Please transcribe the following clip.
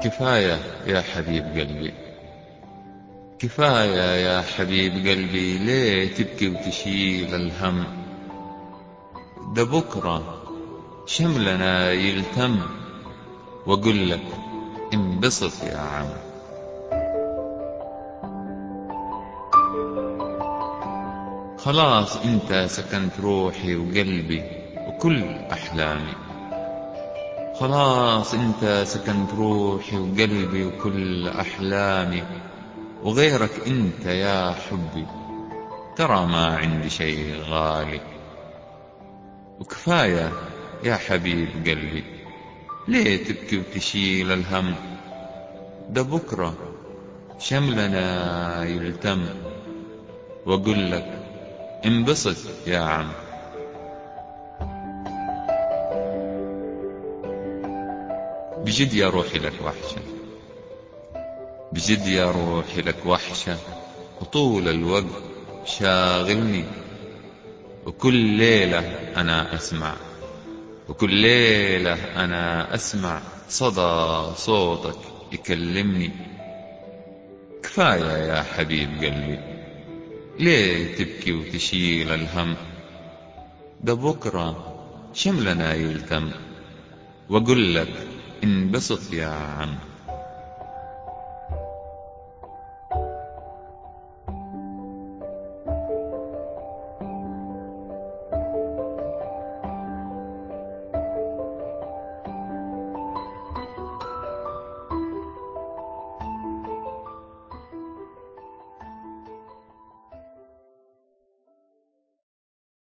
كفاية يا حبيب قلبي كفاية يا حبيب قلبي ليه تبكي وتشيل الهم ده بكرة شملنا يلتم وأقول لك انبسط يا عم خلاص انت سكنت روحي وقلبي وكل أحلامي خلاص انت سكنت روحي وقلبي وكل أحلامي وغيرك انت يا حبي ترى ما عندي شيء غالي وكفاية يا حبيب قلبي ليه تبكي وتشيل الهم ده بكرة شملنا يلتم وأقول لك انبسط يا عم بجد يا روحي لك وحشة بجد يا روحي لك وحشة وطول الوقت شاغلني وكل ليلة أنا أسمع وكل ليلة أنا أسمع صدى صوتك يكلمني كفاية يا حبيب قلبي ليه تبكي وتشيل الهم ده بكرة شملنا يلتم وأقول لك انبسط يا عم